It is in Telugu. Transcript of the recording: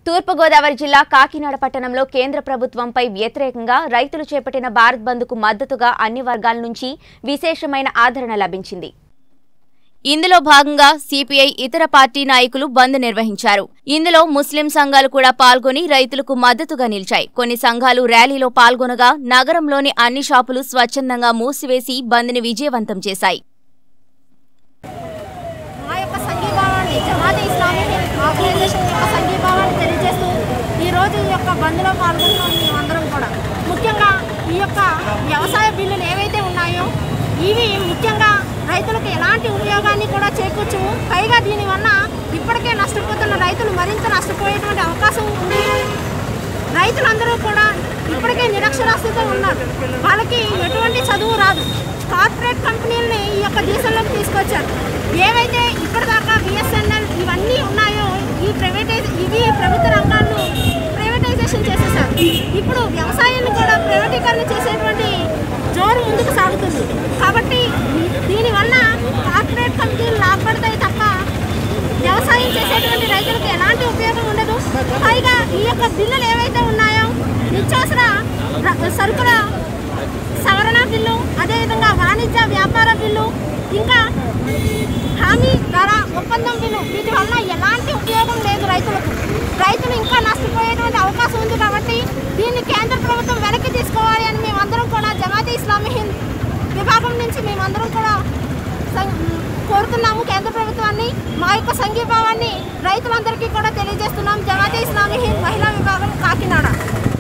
తూర్పుగోదావరి జిల్లా కాకినాడ పట్టణంలో కేంద్ర ప్రభుత్వంపై వ్యతిరేకంగా రైతులు చేపట్టిన భారత్ బంద్కు మద్దతుగా అన్ని వర్గాల నుంచి విశేషమైన ఆదరణ లభించింది ఇందులో భాగంగా సిపిఐ ఇతర పార్టీ నాయకులు బంద్ నిర్వహించారు ఇందులో ముస్లిం సంఘాలు కూడా పాల్గొని రైతులకు మద్దతుగా నిలిచాయి కొన్ని సంఘాలు ర్యాలీలో పాల్గొనగా నగరంలోని అన్ని షాపులు స్వచ్ఛందంగా మూసివేసి బంద్ని విజయవంతం చేశాయి మా యొక్క సంఘీభావాన్ని జమాతే ఇస్లామీ ఆర్గనైజేషన్ యొక్క సంఘీభావాన్ని తెలియజేస్తూ ఈ రోజు ఈ యొక్క బంద్లో పాల్గొంటున్నాం మేమందరం కూడా ముఖ్యంగా ఈ యొక్క వ్యవసాయ బిల్లులు ఏవైతే ఉన్నాయో ఇవి ముఖ్యంగా రైతులకు ఎలాంటి ఉపయోగాన్ని కూడా చేకూర్చవు పైగా దీనివల్ల ఇప్పటికే నష్టపోతున్న రైతులు మరింత నష్టపోయేటువంటి అవకాశం ఉంది రైతులందరూ కూడా ఇప్పటికే నిరక్షరాస్యత ఉన్నారు వాళ్ళకి ఎటువంటి చదువు రాదు కార్పొరేట్ కంపెనీలని ఈ యొక్క దేశంలోకి తీసుకొచ్చారు ఏవైతే ఇప్పటిదాకా బిఎస్ఎన్ఎల్ ఇవన్నీ ఉన్నాయో ఈ ప్రైవేటైజ్ ఇవి ప్రభుత్వ రంగాలను ప్రైవేటైజేషన్ చేసేసారు ఇప్పుడు వ్యవసాయాన్ని కూడా ప్రైవేటీకరణ చేసేటువంటి జోరు ముందుకు సాగుతుంది కాబట్టి దీనివల్ల కార్పొరేట్ కంపెనీలు లాభపడతాయి తప్ప వ్యవసాయం చేసేటువంటి రైతులకు ఎలాంటి ఉపయోగం ఉండదు పైగా ఈ యొక్క బిల్లులు ఏవైతే ఉన్నాయో నిత్యావసర ర- సరుకుల సవరణ బిల్లు అదేవిధంగా వాణిజ్య వ్యాపార బిల్లు ఇంకా హామీ ధర ఒప్పందం బిల్లు వీటి వల్ల ఎలాంటి ఉపయోగం లేదు రైతులకు రైతులు ఇంకా నష్టపోయేటువంటి అవకాశం ఉంది కాబట్టి దీన్ని కేంద్ర ప్రభుత్వం వెనక్కి తీసుకోవాలి అని మేమందరం కూడా జమాతే ఇస్లామీ హింద్ విభాగం నుంచి మేమందరం కూడా సం- కోరుతున్నాము కేంద్ర ప్రభుత్వాన్ని మా యొక్క సంఘీభావాన్ని రైతులందరికీ కూడా తెలియజేస్తున్నాం జమాతే ఇస్లామీ హింద్ మహిళా విభాగం కాకినాడ